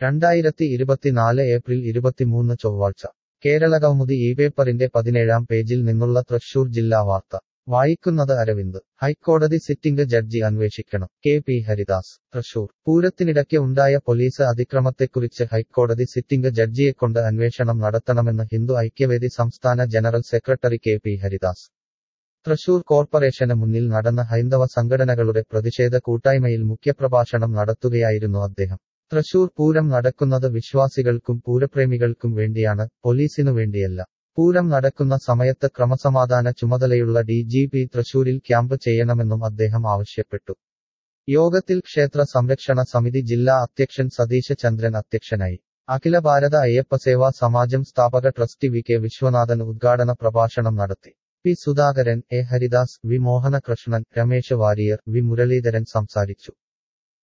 രണ്ടായിരത്തി ഇരുപത്തിനാല് ഏപ്രിൽ ഇരുപത്തിമൂന്ന് ചൊവ്വാഴ്ച കേരള കൗമുദി ഈ പേപ്പറിന്റെ പതിനേഴാം പേജിൽ നിന്നുള്ള തൃശൂർ ജില്ലാ വാർത്ത വായിക്കുന്നത് അരവിന്ദ് ഹൈക്കോടതി സിറ്റിംഗ് ജഡ്ജി അന്വേഷിക്കണം കെ പി ഹരിദാസ് തൃശൂർ പൂരത്തിനിടയ്ക്ക് ഉണ്ടായ പോലീസ് അതിക്രമത്തെക്കുറിച്ച് ഹൈക്കോടതി സിറ്റിംഗ് ജഡ്ജിയെക്കൊണ്ട് അന്വേഷണം നടത്തണമെന്ന് ഹിന്ദു ഐക്യവേദി സംസ്ഥാന general secretary K P Haridas Thrissur കോർപ്പറേഷന് മുന്നിൽ നടന്ന ഹൈന്ദവ സംഘടനകളുടെ പ്രതിഷേധ കൂട്ടായ്മയിൽ മുഖ്യപ്രഭാഷണം നടത്തുകയായിരുന്നു അദ്ദേഹം തൃശൂർ പൂരം നടക്കുന്നത് വിശ്വാസികൾക്കും പൂരപ്രേമികൾക്കും വേണ്ടിയാണ് പോലീസിനു വേണ്ടിയല്ല പൂരം നടക്കുന്ന സമയത്ത് ക്രമസമാധാന ചുമതലയുള്ള ഡി ജി പി തൃശൂരിൽ ക്യാമ്പ് ചെയ്യണമെന്നും അദ്ദേഹം ആവശ്യപ്പെട്ടു യോഗത്തിൽ ക്ഷേത്ര സംരക്ഷണ സമിതി ജില്ലാ അധ്യക്ഷൻ സതീശ ചന്ദ്രൻ അധ്യക്ഷനായി അഖില ഭാരത അയ്യപ്പസേവാ സമാജം സ്ഥാപക ട്രസ്റ്റി വി കെ വിശ്വനാഥൻ ഉദ്ഘാടന പ്രഭാഷണം നടത്തി P Sudhakaran A Haridas V Mohanakrishnan Ramesh Warrier V Muraleedharan സംസാരിച്ചു